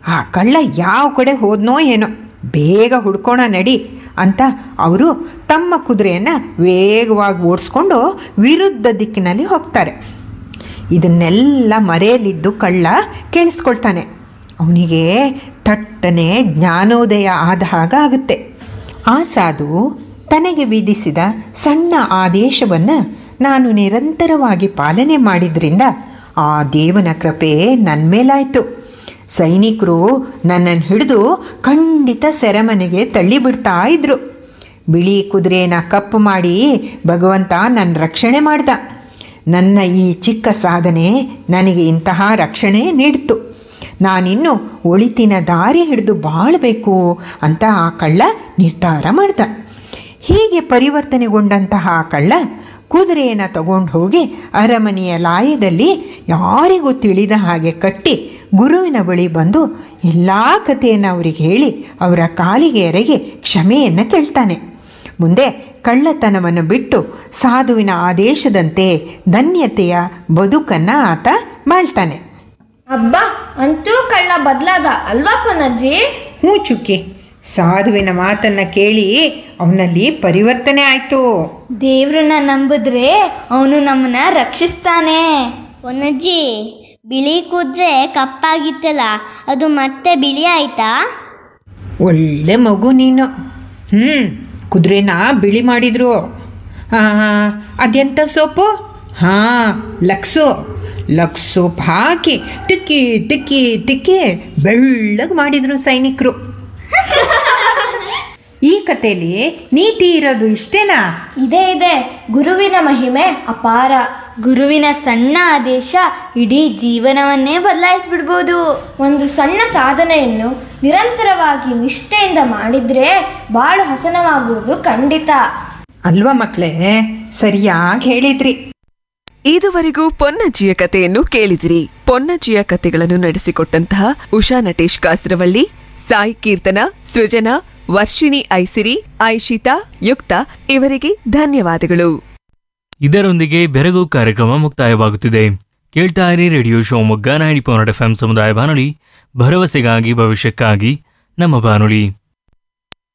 ಆ ಕಳ್ಳ ಯಾವ ಕಡೆ ಹೋದ್ನೋ ಏನೋ ಬೇಗ ಹುಡ್ಕೋಣ ನಡಿ ಅಂತ ಅವರು ತಮ್ಮ ಕುದುರೆಯನ್ನು ವೇಗವಾಗಿ ಓಡಿಸ್ಕೊಂಡು ವಿರುದ್ಧ ದಿಕ್ಕಿನಲ್ಲಿ ಹೋಗ್ತಾರೆ ಇದನ್ನೆಲ್ಲ ಮರೆಯಲಿದ್ದು ಕಳ್ಳ ಕೇಳಿಸ್ಕೊಳ್ತಾನೆ ಅವನಿಗೆ ತಟ್ಟನೆ ಜ್ಞಾನೋದಯ ಆದ ಹಾಗಾಗುತ್ತೆ ಆ ಸಾಧು ತನಗೆ ವಿಧಿಸಿದ ಸಣ್ಣ ಆದೇಶವನ್ನು ನಾನು ನಿರಂತರವಾಗಿ ಪಾಲನೆ ಮಾಡಿದ್ರಿಂದ ಆ ದೇವನ ಕೃಪೆ ನನ್ನ ಮೇಲಾಯಿತು ಸೈನಿಕರು ನನ್ನನ್ನು ಹಿಡಿದು ಖಂಡಿತ ಸೆರೆಮನೆಗೆ ತಳ್ಳಿಬಿಡ್ತಾ ಇದ್ರು ಬಿಳಿ ಕುದುರೆನ ಕಪ್ಪು ಮಾಡಿ ಭಗವಂತ ನನ್ನ ರಕ್ಷಣೆ ಮಾಡ್ದ ನನ್ನ ಈ ಚಿಕ್ಕ ಸಾಧನೆ ನನಗೆ ಇಂತಹ ರಕ್ಷಣೆ ನೀಡಿತು ನಾನಿನ್ನು ಒಳಿತಿನ ದಾರಿ ಹಿಡಿದು ಬಾಳಬೇಕು ಅಂತ ಆ ಕಳ್ಳ ನಿರ್ಧಾರ ಮಾಡ್ದ ಹೀಗೆ ಪರಿವರ್ತನೆಗೊಂಡಂತಹ ಆ ಕಳ್ಳ ಕುದುರೆಯನ್ನು ತಗೊಂಡು ಹೋಗಿ ಅರಮನೆಯ ಲಾಯದಲ್ಲಿ ಯಾರಿಗೂ ತಿಳಿದ ಹಾಗೆ ಕಟ್ಟಿ ಗುರುವಿನ ಬಳಿ ಬಂದು ಎಲ್ಲ ಕಥೆಯನ್ನು ಅವರಿಗೆ ಹೇಳಿ ಅವರ ಕಾಲಿಗೆ ಎರಗಿ ಕ್ಷಮೆಯನ್ನು ಕೇಳ್ತಾನೆ ಮುಂದೆ ಕಳ್ಳತನವನ್ನು ಬಿಟ್ಟು ಸಾಧುವಿನ ಆದೇಶದಂತೆ ಧನ್ಯತೆಯ ಬದುಕನ್ನು ಆತ ಬಾಳ್ತಾನೆ ಅಬ್ಬಾ ಅಂತೂ ಕಳ್ಳ ಬದಲಾದ ಅಲ್ವಾ ಪೊನ್ನಜ್ಜಿ ಹ್ಞೂ ಚುಕ್ಕಿ ಸಾಧುವಿನ ಮಾತನ್ನು ಕೇಳಿ ಅವನಲ್ಲಿ ಪರಿವರ್ತನೆ ಆಯಿತು ದೇವ್ರನ್ನ ನಂಬಿದ್ರೆ ಅವನು ನಮ್ಮನ್ನ ರಕ್ಷಿಸ್ತಾನೆ ಒನ್ನಜ್ಜಿ ಬಿಳಿ ಕುದ್ರೆ ಕಪ್ಪಾಗಿತ್ತಲ್ಲ ಅದು ಮತ್ತೆ ಬಿಳಿ ಆಯ್ತಾ ಒಳ್ಳೆ ಮಗು ನೀನು ಹ್ಞೂ ಕುದುರೆನ ಬಿಳಿ ಮಾಡಿದ್ರು ಹಾಂ ಅದೆಂಥ ಸೋಪು ಹಾಂ ಲಕ್ಸು ಲಕ್ಸ್ ಸೋಪ್ ಹಾಕಿ ತಿಕ್ಕಿ ತಿಕ್ಕಿ ತಿಕ್ಕಿ ಬೆಳ್ಳಗೆ ಮಾಡಿದ್ರು ಸೈನಿಕರು ಈ ಕಥೆಯಲ್ಲಿ ನೀತಿ ಇರೋದು ಇಷ್ಟೇನಾ ಇದೇ ಇದೆ ಗುರುವಿನ ಮಹಿಮೆ ಅಪಾರ ಗುರುವಿನ ಸಣ್ಣ ಆದೇಶ ಇಡೀ ಜೀವನವನ್ನೇ ಬದಲಾಯಿಸ್ಬಿಡ್ಬೋದು ಒಂದು ಸಣ್ಣ ಸಾಧನೆಯನ್ನು ನಿರಂತರವಾಗಿ ನಿಷ್ಠೆಯಿಂದ ಮಾಡಿದ್ರೆ ಬಾಳು ಹಸನವಾಗುವುದು ಖಂಡಿತ ಅಲ್ವಾ ಮಕ್ಕಳೇ ಸರಿಯಾಗಿ ಹೇಳಿದ್ರಿ ಇದುವರೆಗೂ ಪೊನ್ನಜ್ಜಿಯ ಕಥೆಯನ್ನು ಕೇಳಿದಿರಿ ಪೊನ್ನಜ್ಜಿಯ ಕಥೆಗಳನ್ನು ನಡೆಸಿಕೊಟ್ಟಂತಹ ಉಷಾ ನಟೇಶ್ ಕಾಸರವಳ್ಳಿ ಸಾಯಿ ಕೀರ್ತನ ಸೃಜನಾ ವರ್ಷಿಣಿ ಐಸಿರಿ ಐಶಿತಾ ಯುಕ್ತ ಇವರಿಗೆ ಧನ್ಯವಾದಗಳು ಇದರೊಂದಿಗೆ ಬೆರಗು ಕಾರ್ಯಕ್ರಮ ಮುಕ್ತಾಯವಾಗುತ್ತಿದೆ ಕೇಳ್ತಾ ಇರಿ radio Shivamogga ninety point F M ಸಮುದಾಯ ಬಾನುಲಿ ಭರವಸೆಗಾಗಿ ಭವಿಷ್ಯಕ್ಕಾಗಿ ನಮ್ಮ ಬಾನುಲಿ